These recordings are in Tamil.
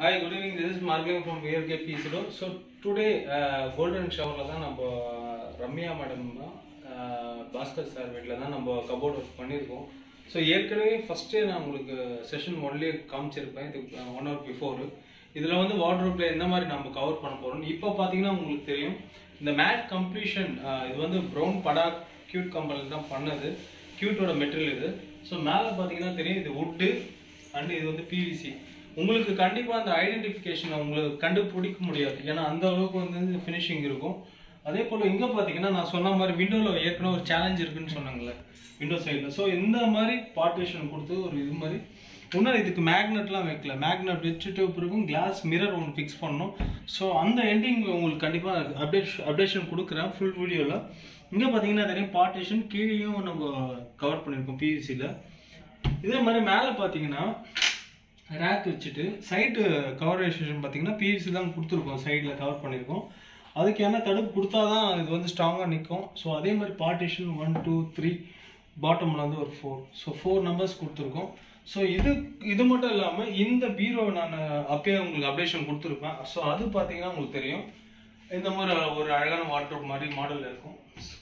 Hi, good evening. This is Margaret from VRK PCDO. So today, uh, golden showerல தான் நம்ம ரம்யா மேடம் பாஸ்கர் சார் வீட்டில் தான் நம்ம கபோர்ட் ஒர்க் பண்ணியிருக்கோம் ஸோ ஏற்கனவே ஃபஸ்ட்டே நான் உங்களுக்கு செஷன் ஒன்லேயே காமிச்சிருப்பேன் இது ஒன் ஹவர் பிஃபோர் இதில் வந்து வார்ட்ரோப்பில் என்ன மாதிரி நம்ம கவர் பண்ண போகிறோம் இப்போ பார்த்தீங்கன்னா உங்களுக்கு தெரியும் இந்த மேட் கம்ப்ளீஷன் இது வந்து ப்ரௌன் படா கியூட் கம்பெனி தான் பண்ணது கியூட்டோட மெட்டீரியல் இது ஸோ மேலே பார்த்தீங்கன்னா தெரியும் இது வுட்டு அண்ட் இது வந்து பிவிசி உங்களுக்கு கண்டிப்பாக அந்த ஐடென்டிஃபிகேஷன் உங்களுக்கு கண்டுபிடிக்க முடியாது ஏன்னா அந்த அளவுக்கு வந்து ஃபினிஷிங் இருக்கும் அதே போல் இங்கே பார்த்தீங்கன்னா நான் சொன்ன மாதிரி விண்டோவில் ஏற்கனவே ஒரு சேலஞ்ச் இருக்குன்னு சொன்னாங்களே விண்டோ சைடில் ஸோ இந்த மாதிரி பார்ட்டிஷன் கொடுத்து ஒரு இது மாதிரி இன்னும் இதுக்கு மேக்னெட்லாம் வைக்கல மேக்னெட் வச்சுட்டு பிறகும் கிளாஸ் மிரர் ஒன்று ஃபிக்ஸ் பண்ணணும் ஸோ அந்த எண்டிங் உங்களுக்கு கண்டிப்பாக அப்டேட் அப்டேஷன் கொடுக்குறேன் ஃபுல் வீடியோவில் இங்கே பார்த்தீங்கன்னா தெரியும் பார்ட்டிஷன் கீழேயும் நம்ம கவர் பண்ணியிருக்கோம் பிவிசியில் இதே மாதிரி மேலே பார்த்தீங்கன்னா ரேக் வச்சுட்டு சைடு கவரேஷன் பார்த்தீங்கன்னா பிவிசி தான் கொடுத்துருக்கோம் சைடில் கவர் பண்ணியிருக்கோம் அதுக்கு என்ன தடுப்பு கொடுத்தா தான் இது வந்து ஸ்ட்ராங்காக நிற்கும் ஸோ அதே மாதிரி பார்ட்டிஷன் ஒன் டூ த்ரீ பாட்டமில் வந்து ஒரு ஃபோர் ஸோ ஃபோர் நம்பர்ஸ் கொடுத்துருக்கோம் ஸோ இது இது மட்டும் இல்லாமல் இந்த பீரோ நான் அப்பயே உங்களுக்கு அப்டேஷன் கொடுத்துருப்பேன் ஸோ அது பார்த்தீங்கன்னா உங்களுக்கு தெரியும் இந்த மாதிரி ஒரு அழகான வாட்டர் மாதிரி மாடல் இருக்கும்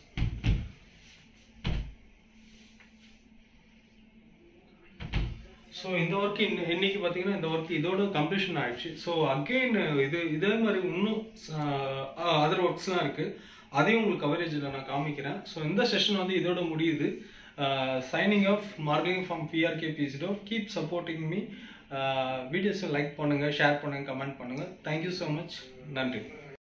ஸோ இந்த ஒர்க் இன்னைக்கு பார்த்தீங்கன்னா இந்த ஒர்க் இதோட கம்ப்ளீஷன் ஆயிடுச்சு ஸோ அகெயின் இது இதே மாதிரி இன்னும் அதர் ஒர்க்ஸ்லாம் இருக்குது அதையும் உங்களுக்கு கவரேஜில் நான் காமிக்கிறேன் ஸோ இந்த செஷன் வந்து இதோட முடியுது signing off marking from BRK பிசிடோ கீப் சப்போர்ட்டிங் மீ வீடியோஸை லைக் பண்ணுங்கள் ஷேர் பண்ணுங்கள் கமெண்ட் பண்ணுங்கள் தேங்க்யூ ஸோ மச் நன்றி